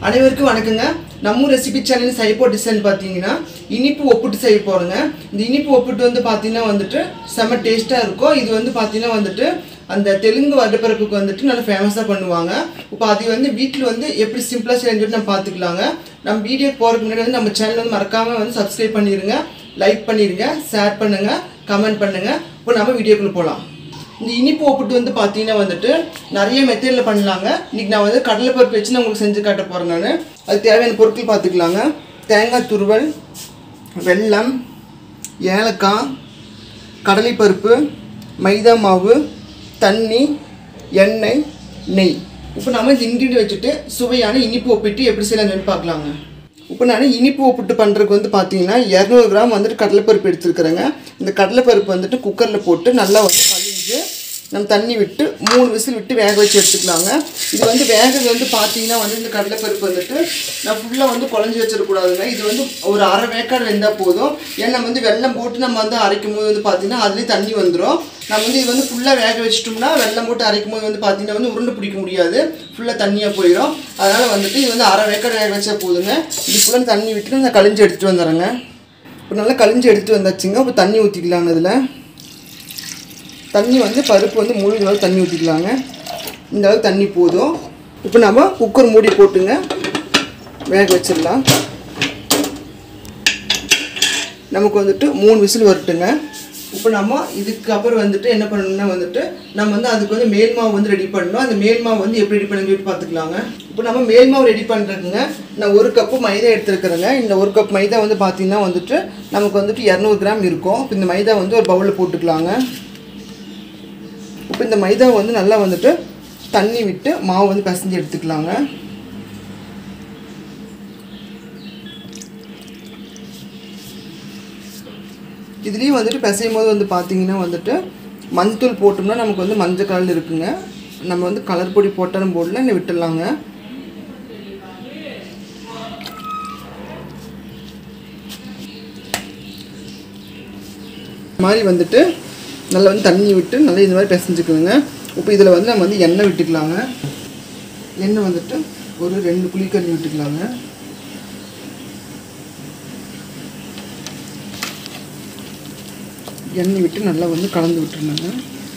அனைவருக்கும் வணக்கங்க நம்ம ரெசிபி சேனல் சைப்போ டிசைன் பார்த்தீங்கன்னா இனிப்பு ஒப்பிட்டு செய்ய போகிறோங்க இந்த இனிப்பு ஒப்பிட்டு வந்து பார்த்தீங்கன்னா வந்துட்டு செம்ம டேஸ்ட்டாக இருக்கும் இது வந்து பார்த்தீங்கன்னா வந்துட்டு அந்த தெலுங்கு வருடப்பிறப்புக்கு வந்துட்டு நல்லா ஃபேமஸாக பண்ணுவாங்க இப்போ அது வந்து வீட்டில் வந்து எப்படி சிம்பிளாக செஞ்சுட்டு நம்ம பார்த்துக்கலாங்க நம்ம வீடியோ போகிறதுக்கு முன்னாடி வந்து நம்ம சேனல் வந்து மறக்காமல் வந்து சப்ஸ்கிரைப் பண்ணிடுங்க லைக் பண்ணிடுங்க ஷேர் பண்ணுங்கள் கமெண்ட் பண்ணுங்கள் இப்போ நம்ம வீடியோக்குள்ளே போகலாம் இந்த இனிப்பு ஒப்பிட்டு வந்து பார்த்தீங்கன்னா வந்துட்டு நிறைய மெத்தடில் பண்ணலாங்க இன்னைக்கு நான் வந்து கடலைப்பருப்பு வச்சு நான் உங்களுக்கு செஞ்சு காட்ட போகிறேன் நான் அதுக்கு தேவையான பொருட்கள் பார்த்துக்கலாங்க தேங்காய் துருவல் வெல்லம் ஏலக்காய் கடலைப்பருப்பு மைதா மாவு தண்ணி எண்ணெய் நெய் இப்போ நம்ம இந்த இன்க்ரீடியன் வச்சுட்டு சுவையான இனிப்பு ஒப்பிட்டு எப்படி செய்யலாம்னு பார்க்கலாங்க இப்போ நான் இனிப்பு ஒப்பிட்டு பண்ணுறதுக்கு வந்து பார்த்தீங்கன்னா இரநூறு கிராம் வந்துட்டு கடலைப்பருப்பு எடுத்துருக்குறேங்க இந்த கடலைப்பருப்பு வந்துட்டு குக்கரில் போட்டு நல்லா வந்து கழிஞ்சு நம்ம தண்ணி விட்டு மூணு விசில் விட்டு வேக வச்சு எடுத்துக்கலாங்க இது வந்து வேகிறது வந்து பார்த்தீங்கன்னா வந்து இந்த கடலைப்பருப்பு வந்துட்டு நான் ஃபுல்லாக வந்து குழஞ்சி வச்சிடக்கூடாதுங்க இது வந்து ஒரு அரை வேக்காடு வெந்தால் போதும் ஏன்னா நம்ம வந்து வெள்ளம் போட்டு நம்ம வந்து அரைக்கும் போது வந்து பார்த்தீங்கன்னா அதுலேயும் தண்ணி வந்துடும் நம்ம வந்து இது வந்து ஃபுல்லாக வேக வச்சிட்டோம்னா வெள்ளம் போட்டு அரைக்கும் போது வந்து பார்த்தீங்கன்னா வந்து உருண்டை பிடிக்க முடியாது ஃபுல்லாக தண்ணியாக போயிடும் அதனால் வந்துட்டு இது வந்து அரை வேக்காடு வேக வச்சா போதுங்க இது ஃபுல்லாக தண்ணி விட்டு நான் கழிஞ்சு எடுத்துகிட்டு வந்துடுறேங்க இப்போ நல்லா கழிஞ்சு எடுத்துகிட்டு வந்தாச்சுங்க இப்போ தண்ணி ஊற்றிக்கலாங்க இதில் தண்ணி வந்து பருப்பு வந்து முழு அளவு தண்ணி ஊற்றிக்கலாங்க இந்த அளவு தண்ணி போதும் இப்போ நம்ம குக்கர் மூடி போட்டுங்க வேக வச்சிடலாம் நமக்கு வந்துட்டு மூணு விசில் வரட்டுங்க இப்போ நம்ம இதுக்கப்புறம் வந்துட்டு என்ன பண்ணணும்னா வந்துட்டு நம்ம வந்து அதுக்கு வந்து மேல் மாவு வந்து ரெடி பண்ணணும் அந்த மேல் மாவு வந்து எப்படி ரெடி பண்ணி சொல்லிட்டு பார்த்துக்கலாங்க இப்போ நம்ம மேல் மாவு ரெடி பண்ணுறதுங்க நான் ஒரு கப்பு மைதா எடுத்துருக்குறேங்க இந்த ஒரு கப் மைதா வந்து பார்த்திங்கன்னா வந்துட்டு நமக்கு வந்துட்டு இரநூறு கிராம் இருக்கும் இப்போ இந்த மைதா வந்து ஒரு பவுலில் போட்டுக்கலாங்க இப்போ இந்த மைதாவை வந்து நல்லா வந்துட்டு தண்ணி விட்டு மாவு வந்து பிசைஞ்சு எடுத்துக்கலாங்க இதுலேயும் வந்துட்டு பிசையும் போது வந்து பார்த்தீங்கன்னா வந்துட்டு மஞ்சத்தூள் போட்டோம்னா நமக்கு வந்து மஞ்சள் கலர் இருக்குங்க நம்ம வந்து கலர் பொடி போட்டாலும் போடல இல்லை விட்டுடலாங்க இந்த மாதிரி வந்துட்டு நல்லா வந்து தண்ணி விட்டு நல்லா இந்த மாதிரி பிசைஞ்சுக்கோங்க இப்போ இதில் வந்து நம்ம வந்து எண்ணெய் விட்டுக்கலாங்க எண்ணெய் வந்துட்டு ஒரு ரெண்டு புளிக்கறி விட்டுக்கலாங்க எண்ணெய் விட்டு நல்லா வந்து கலந்து விட்டுருலாங்க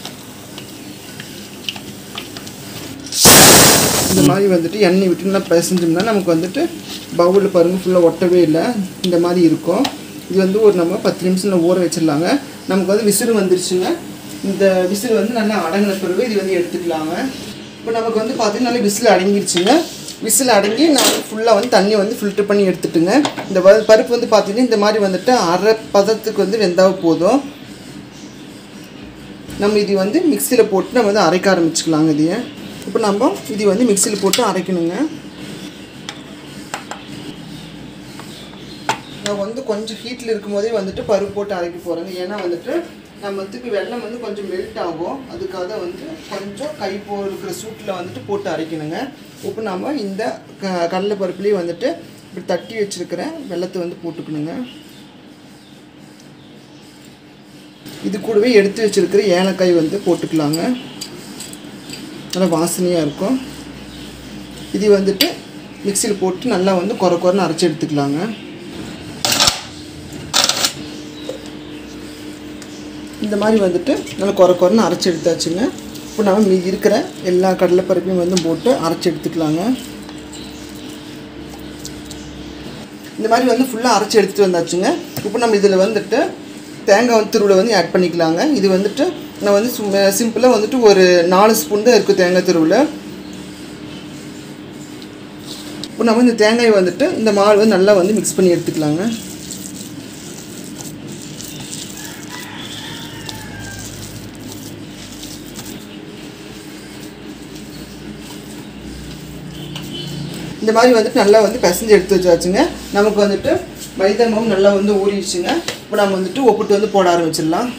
இந்த மாதிரி வந்துட்டு எண்ணெய் விட்டு நல்லா பிசைஞ்சோம்னா நமக்கு வந்துட்டு பவுலில் பாருங்கள் ஃபுல்லாக ஒட்டவே இல்லை இந்த மாதிரி இருக்கும் இது வந்து ஒரு நம்ம பத்து நிமிஷம் ஊற வச்சிடலாங்க நமக்கு வந்து விசில் வந்துருச்சுங்க இந்த விசில் வந்து நல்லா அடங்கின பிறகு இது வந்து எடுத்துக்கலாங்க இப்போ நமக்கு வந்து பார்த்தீங்கன்னா நல்லா விசில் அடங்கிருச்சுங்க விசில் அடங்கி நான் ஃபுல்லாக வந்து தண்ணி வந்து ஃபில்டர் பண்ணி எடுத்துட்டுங்க இந்த ப- பருப்பு வந்து பார்த்தீங்கன்னா இந்த மாதிரி வந்துட்டு அரை பதத்துக்கு வந்து வெந்தால் போதும் நம்ம இது வந்து மிக்சியில் போட்டு நம்ம வந்து அரைக்க ஆரம்பிச்சுக்கலாங்க இதையே இப்போ நம்ம இது வந்து மிக்சியில் போட்டு அரைக்கணுங்க நான் வந்து கொஞ்சம் ஹீட்டில் இருக்கும்போதே வந்துட்டு பருப்பு போட்டு அரைக்க போகிறேங்க ஏன்னா வந்துட்டு நம்ம வந்துட்டு வெள்ளம் வந்து கொஞ்சம் மெல்ட் ஆகும் அதுக்காக வந்து கொஞ்சம் கை போ இருக்கிற சூட்டில் வந்துட்டு போட்டு அரைக்கணுங்க இப்போ நம்ம இந்த க கடலை பருப்புலேயே வந்துட்டு இப்படி தட்டி வச்சுருக்கிற வெள்ளத்தை வந்து போட்டுக்கணுங்க இது கூடவே எடுத்து வச்சிருக்கிற ஏலக்காய் வந்து போட்டுக்கலாங்க நல்லா வாசனையாக இருக்கும் இது வந்துட்டு மிக்சியில் போட்டு நல்லா வந்து குறை குறைன்னு அரைச்சி எடுத்துக்கலாங்க இந்த மாதிரி வந்துட்டு நல்லா குறை குறைன்னு அரைச்சி எடுத்தாச்சுங்க இப்போ நம்ம மீதி இருக்கிற எல்லா கடலைப்பருப்பையும் வந்து போட்டு அரைச்சி எடுத்துக்கலாங்க இந்த மாதிரி வந்து ஃபுல்லாக அரைச்சி எடுத்துகிட்டு வந்தாச்சுங்க இப்போ நம்ம இதில் வந்துட்டு தேங்காய் வந்து துருவில் வந்து ஆட் பண்ணிக்கலாங்க இது வந்துட்டு நான் வந்து சிம்பிளாக வந்துட்டு ஒரு நாலு ஸ்பூன் தான் இருக்குது தேங்காய் துருவில் இப்போ நம்ம இந்த தேங்காய் வந்துட்டு இந்த மாவு வந்து நல்லா வந்து மிக்ஸ் பண்ணி எடுத்துக்கலாங்க இந்த மாதிரி வந்துட்டு நல்லா வந்து பிசைஞ்சு எடுத்து வச்சாச்சுங்க நமக்கு வந்துட்டு மைதா மாவு நல்லா வந்து ஊறிடுச்சுங்க இப்போ நம்ம வந்துட்டு ஒப்பிட்டு வந்து போட ஆரம்பிச்சிடலாம்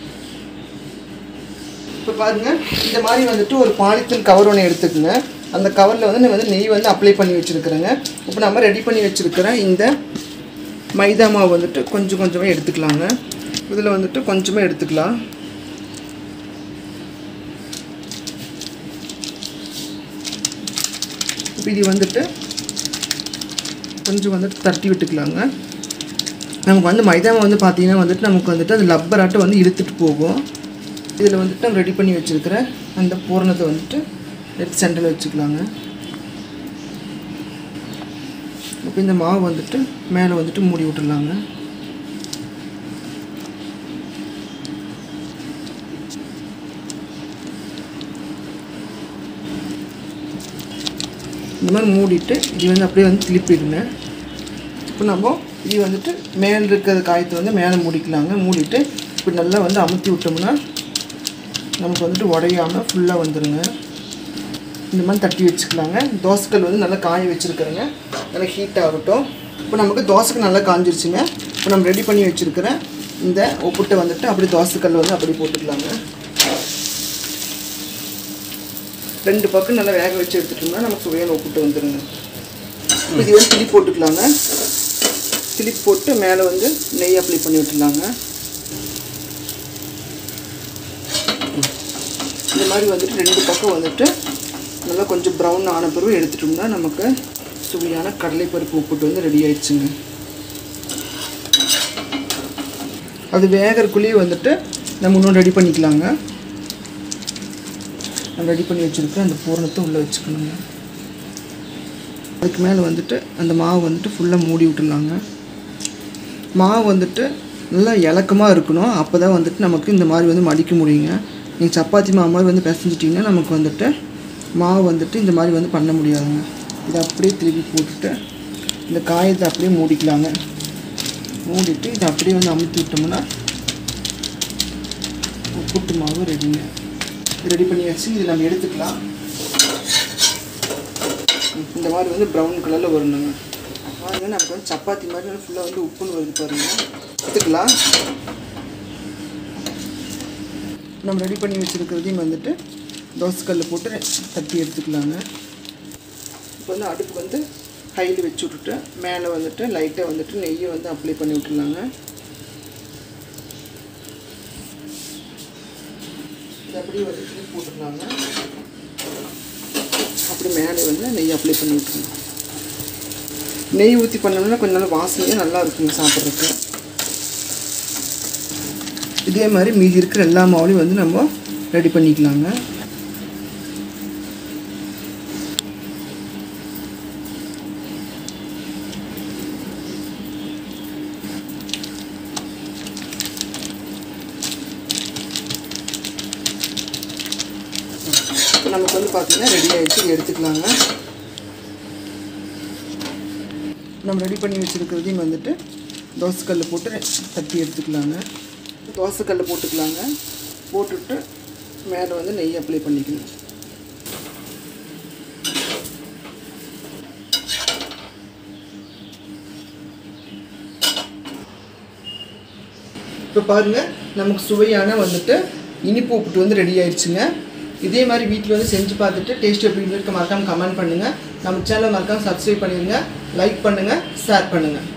இப்போ பாருங்க இந்த மாதிரி வந்துட்டு ஒரு பாலித்தீன் கவர் ஒன்று எடுத்துக்கோங்க அந்த கவரில் வந்து நான் வந்து நெய் வந்து அப்ளை பண்ணி வச்சுருக்குறேங்க இப்போ நம்ம ரெடி பண்ணி வச்சுருக்கிற இந்த மைதா மாவு வந்துட்டு கொஞ்சம் கொஞ்சமாக எடுத்துக்கலாங்க இதில் வந்துட்டு கொஞ்சமாக எடுத்துக்கலாம் இப்போ இது வந்துட்டு கொஞ்சம் வந்துட்டு தட்டி விட்டுக்கலாங்க நமக்கு வந்து மைதாவை வந்து பார்த்தீங்கன்னா வந்துட்டு நமக்கு வந்துட்டு அது லப்பராட்டம் வந்து இழுத்துட்டு போகும் இதில் வந்துட்டு நம்ம ரெடி பண்ணி வச்சுருக்கிற அந்த பூரணத்தை வந்துட்டு எடுத்து சென்டரில் வச்சுக்கலாங்க இப்போ இந்த மாவு வந்துட்டு மேலே வந்துட்டு மூடி விட்டுடலாங்க இந்த மாதிரி மூடிட்டு இது வந்து அப்படியே வந்து திருப்பிடுங்க இப்போ நம்ம இது வந்துட்டு மேலே இருக்கிற காயத்தை வந்து மேலே மூடிக்கலாங்க மூடிட்டு இப்படி நல்லா வந்து அமுத்தி விட்டோம்னா நமக்கு வந்துட்டு உடையாமல் ஃபுல்லாக வந்துடுங்க இந்த மாதிரி தட்டி வச்சுக்கலாங்க தோசைக்கல் வந்து நல்லா காய வச்சுருக்கிறேங்க நல்லா ஹீட் ஆகட்டும் இப்போ நமக்கு தோசைக்கு நல்லா காஞ்சிருச்சுங்க இப்போ நம்ம ரெடி பண்ணி வச்சுருக்கிற இந்த ஒப்புட்டை வந்துட்டு அப்படி தோசைக்கல் வந்து அப்படி போட்டுக்கலாங்க ரெண்டு பக்கம் நல்லா வேக வச்சு எடுத்துட்டோம்னா நமக்கு வேணும் ஒப்புட்டு வந்துடுங்க இப்போ இது வந்து கிளி போட்டுக்கலாங்க கிளிப் போட்டு மேலே வந்து நெய் அப்ளை பண்ணி விட்டுலாங்க இந்த மாதிரி வந்துட்டு ரெண்டு பக்கம் வந்துட்டு நல்லா கொஞ்சம் ப்ரௌன் ஆன பிறகு எடுத்துட்டோம்னா நமக்கு சுவையான கடலைப்பருப்பு உப்புட்டு வந்து ரெடி ஆயிடுச்சுங்க அது வேகறக்குள்ளேயே வந்துட்டு நம்ம இன்னும் ரெடி பண்ணிக்கலாங்க நான் ரெடி பண்ணி வச்சுருக்கேன் அந்த பூரணத்தை உள்ளே வச்சுக்கணுங்க அதுக்கு மேலே வந்துட்டு அந்த மாவு வந்துட்டு ஃபுல்லாக மூடி விட்டுடலாங்க மாவு வந்துட்டு நல்லா இலக்கமாக இருக்கணும் அப்போ தான் வந்துட்டு நமக்கு இந்த மாதிரி வந்து மடிக்க முடியுங்க நீங்கள் சப்பாத்தி மாவு மாதிரி வந்து பிசைஞ்சிட்டிங்கன்னா நமக்கு வந்துட்டு மாவு வந்துட்டு இந்த மாதிரி வந்து பண்ண முடியாதுங்க இதை அப்படியே திருப்பி போட்டுட்டு இந்த காயத்தை அப்படியே மூடிக்கலாங்க மூடிட்டு இதை அப்படியே வந்து அமுத்தி விட்டோம்னா புட்டு மாவு ரெடிங்க ரெடி பண்ணி வச்சு இது நம்ம எடுத்துக்கலாம் இந்த மாதிரி வந்து ப்ரௌன் கலரில் வரணுங்க பாருங்க நமக்கு வந்து சப்பாத்தி மாதிரி ஃபுல்லாக வந்து உப்புன்னு வருது பாருங்க எடுத்துக்கலாம் நம்ம ரெடி பண்ணி வச்சுருக்கிறதையும் வந்துட்டு தோசைக்கல்லில் போட்டு தட்டி எடுத்துக்கலாங்க இப்போ வந்து அடுப்பு வந்து ஹையில் வச்சு விட்டுட்டு மேலே வந்துட்டு லைட்டாக வந்துட்டு நெய்யை வந்து அப்ளை பண்ணி விட்டுலாங்க இது அப்படியே வந்து திருப்பி போட்டுக்கலாங்க அப்படி மேலே வந்து நெய் அப்ளை பண்ணி விட்டுருங்க நெய் ஊற்றி பண்ணோம்னா கொஞ்சம் நல்லா வாசனையாக நல்லா இருக்குங்க சாப்பிட்றதுக்கு இதே மாதிரி மீதி இருக்கிற எல்லா மாவுலையும் வந்து நம்ம ரெடி பண்ணிக்கலாங்க இப்போ நமக்கு வந்து பார்த்தீங்கன்னா ரெடி ஆகிடுச்சு இது எடுத்துக்கலாங்க நம்ம ரெடி பண்ணி வச்சுருக்கிறதையும் வந்துட்டு தோசைக்கல்ல போட்டு தட்டி எடுத்துக்கலாங்க தோசைக்கல்ல போட்டுக்கலாங்க போட்டுட்டு மேலே வந்து நெய் அப்ளை பண்ணிக்கணும் இப்போ பாருங்கள் நமக்கு சுவையான வந்துட்டு இனிப்பு உப்புட்டு வந்து ரெடி ஆயிடுச்சுங்க இதே மாதிரி வீட்டில் வந்து செஞ்சு பார்த்துட்டு டேஸ்ட் எப்படி இருக்க மறக்காமல் கமெண்ட் பண்ணுங்கள் நம்ம சேனலை மறக்காமல் சப்ஸ்கிரைப் பண்ணிடுங்க லைக் பண்ணுங்கள் ஷேர் பண்ணுங்கள்